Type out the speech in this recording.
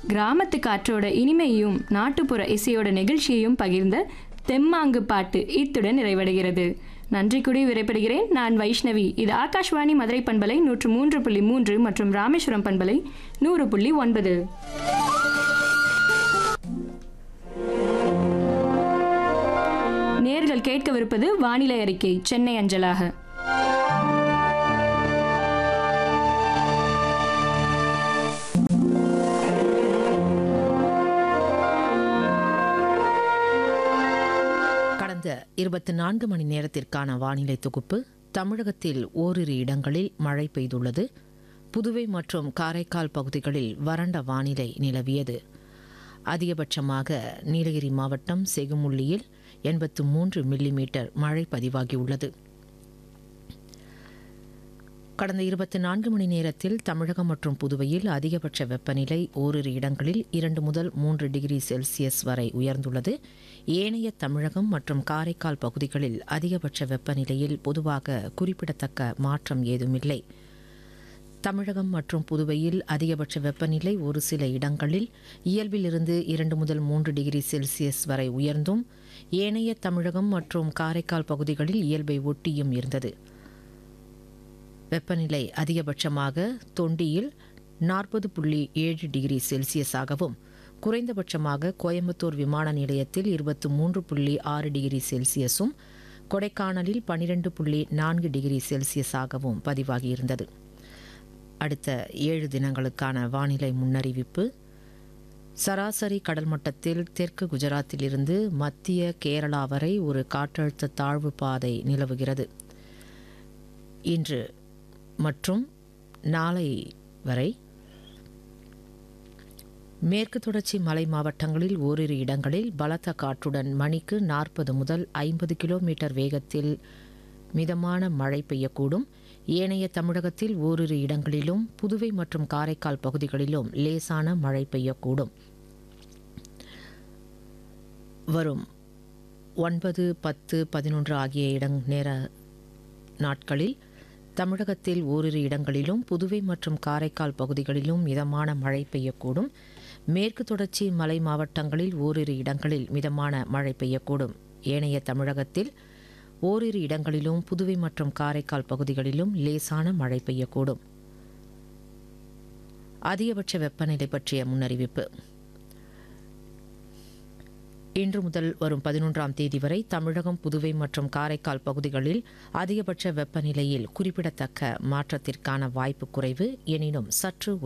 கிராமத்து காற்றோட இனிமையும் நாட்டுப்புற இசையோட நெகிழ்ச்சியையும் பகிர்ந்த தெம்மாங்கு பாட்டு இத்துடன் நிறைவடைகிறது நன்றி கூடி விரைப்படுகிறேன் நான் வைஷ்ணவி இது ஆகாஷ்வாணி மதுரை பண்பலை நூற்று மூன்று புள்ளி மூன்று மற்றும் ராமேஸ்வரம் பண்பலை நூறு புள்ளி ஒன்பது நேர்கள் கேட்கவிருப்பது வானிலை அறிக்கை சென்னை அஞ்சலாக கடந்த இருபத்தி நான்கு மணி நேரத்திற்கான வானிலை தொகுப்பு தமிழகத்தில் ஓரிரு இடங்களில் மழை பெய்துள்ளது புதுவை மற்றும் காரைக்கால் பகுதிகளில் வறண்ட வானிலை நிலவியது அதிகபட்சமாக நீலகிரி மாவட்டம் செகுமுள்ளியில் எண்பத்து மூன்று மில்லிமீட்டர் மழை பதிவாகியுள்ளது கடந்த இருபத்தி நான்கு மணி நேரத்தில் தமிழகம் மற்றும் புதுவையில் அதிகபட்ச வெப்பநிலை ஓரிரு இடங்களில் இரண்டு முதல் மூன்று டிகிரி செல்சியஸ் வரை உயர்ந்துள்ளது ஏனைய தமிழகம் மற்றும் காரைக்கால் பகுதிகளில் அதிகபட்ச வெப்பநிலையில் பொதுவாக குறிப்பிடத்தக்க மாற்றம் ஏதுமில்லை தமிழகம் மற்றும் புதுவையில் அதிகபட்ச வெப்பநிலை ஒரு சில இடங்களில் இயல்பிலிருந்து இரண்டு முதல் மூன்று டிகிரி செல்சியஸ் வரை உயர்ந்தும் ஏனைய தமிழகம் மற்றும் காரைக்கால் பகுதிகளில் இயல்பை ஒட்டியும் இருந்தது வெப்பநிலை அதிகபட்சமாக தொண்டியில் நாற்பது புள்ளி ஏழு டிகிரி செல்சியஸாகவும் குறைந்தபட்சமாக கோயம்புத்தூர் விமான நிலையத்தில் இருபத்து மூன்று புள்ளி ஆறு டிகிரி செல்சியஸும் கொடைக்கானலில் பனிரெண்டு புள்ளி நான்கு டிகிரி செல்சியஸாகவும் பதிவாகியிருந்தது அடுத்த ஏழு தினங்களுக்கான வானிலை முன்னறிவிப்பு சராசரி கடல் மட்டத்தில் தெற்கு குஜராத்திலிருந்து மத்திய கேரளா வரை ஒரு காற்றழுத்த தாழ்வு பாதை நிலவுகிறது இன்று மற்றும் நாளை வரை மேற்கு தொடர்ச்சி மலை மாவட்டங்களில் ஓரிரு இடங்களில் பலத்த காற்றுடன் மணிக்கு நாற்பது முதல் ஐம்பது கிலோமீட்டர் வேகத்தில் மிதமான மழை பெய்யக்கூடும் ஏனைய தமிழகத்தில் ஓரிரு இடங்களிலும் புதுவை மற்றும் காரைக்கால் பகுதிகளிலும் லேசான மழை பெய்யக்கூடும் வரும் ஒன்பது பத்து பதினொன்று ஆகிய இடங் நேர நாட்களில் தமிழகத்தில் ஓரிரு இடங்களிலும் புதுவை மற்றும் காரைக்கால் பகுதிகளிலும் மிதமான மழை பெய்யக்கூடும் மேற்கு தொடர்ச்சி மலை மாவட்டங்களில் ஓரிரு இடங்களில் மிதமான மழை பெய்யக்கூடும் ஏனைய தமிழகத்தில் ஓரிரு இடங்களிலும் புதுவை மற்றும் காரைக்கால் பகுதிகளிலும் லேசான மழை பெய்யக்கூடும் அதிகபட்ச வெப்பநிலை பற்றிய முன்னறிவிப்பு இன்று முதல் வரும் பதினொன்றாம் தேதி வரை தமிழகம் புதுவை மற்றும் காரைக்கால் பகுதிகளில் அதிகபட்ச வெப்பநிலையில் குறிப்பிடத்தக்க மாற்றத்திற்கான வாய்ப்பு குறைவு எனினும் சற்று